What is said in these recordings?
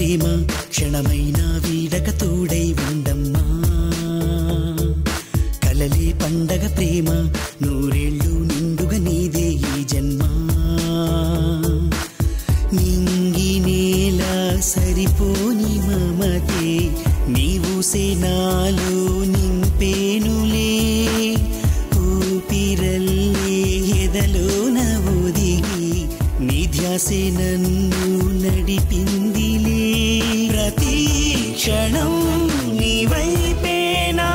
ప్రేమ క్షణమైన వీడక తోడై ఉండమ్మా కలలే పండగ ప్రేమ నూరేళ్ళు నిండుగా నీదే ఈ జన్మ నింగి నేల సరిపోని మమతే నీవు సేనాలో నింపేనులే ఊపిరల్లే ఎదలోన ఒదిగి నీ ధ్యాసే నన్ను నడిపిందిలే ప్రతి క్షణం నీ వైపే నా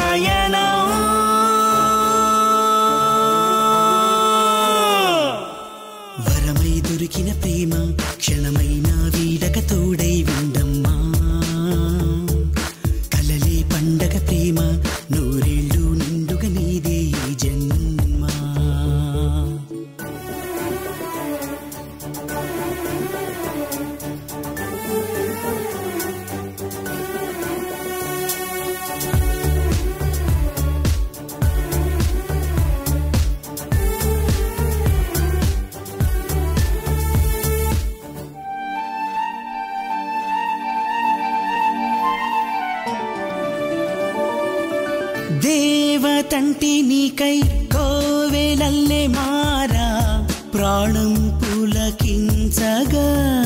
పయనం వరమై దొరికిన ప్రేమ క్షణమైన వీడక తోడై ఉండమ్మా కలలే పండగ ప్రేమ నూరేళ్ళు నిండుగా నీదే ఈ జన్మ దేవతంటి నీకై కోవెలల్లే మారా ప్రాణం పులకించగా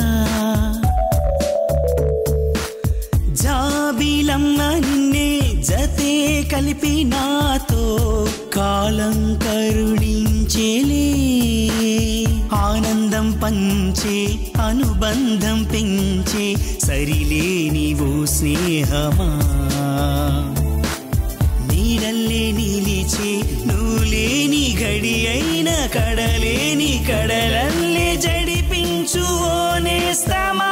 జాబిలమ్మ నిన్నే జతే కలిపి నాతో కాలం కరుణించేలే ఆనందం పంచే అనుబంధం పెంచే సరిలేని ఓ స్నేహమా నీడల్లే నిలిచే నువ్వులేని గడి అయిన కడలేని కడలల్లే జడిపించు ఓ నేస్తమా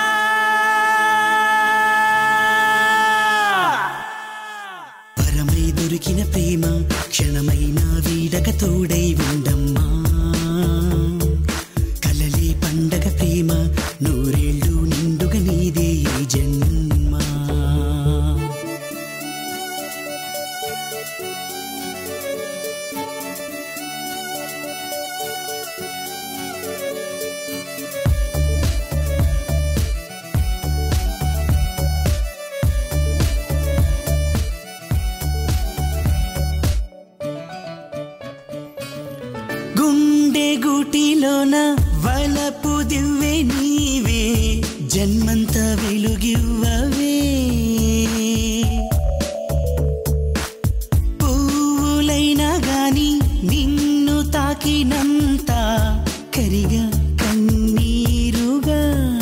పరమై దొరికిన ప్రేమ క్షణమైన వీడక తోడై ఉండమ్మా కలలే పండగ ప్రేమ నూరేళ్ళు నిండుగా నీదే ఈ జన్మ గుండె గుటిలోన వలపు దివ్వె నీవే జన్మంత వెలుగివ్వవే పువ్వులైనా గాని నిన్ను తాకినంత కరిగా కన్నీరుగా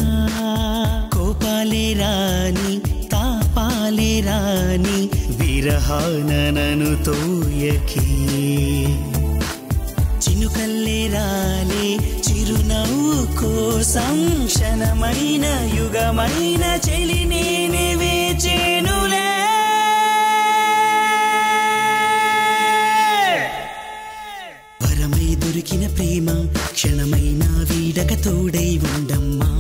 కోపాలే రాని తాపాలే రాని విరహాన నను తోయకే చినుకల్లే రాలే చిరునవ్వు కోసం క్షణమైన యుగమైన చెలి నేనే వేచేనులే వరమై దొరికిన ప్రేమ క్షణమైన వీడక తోడై ఉండమ్మా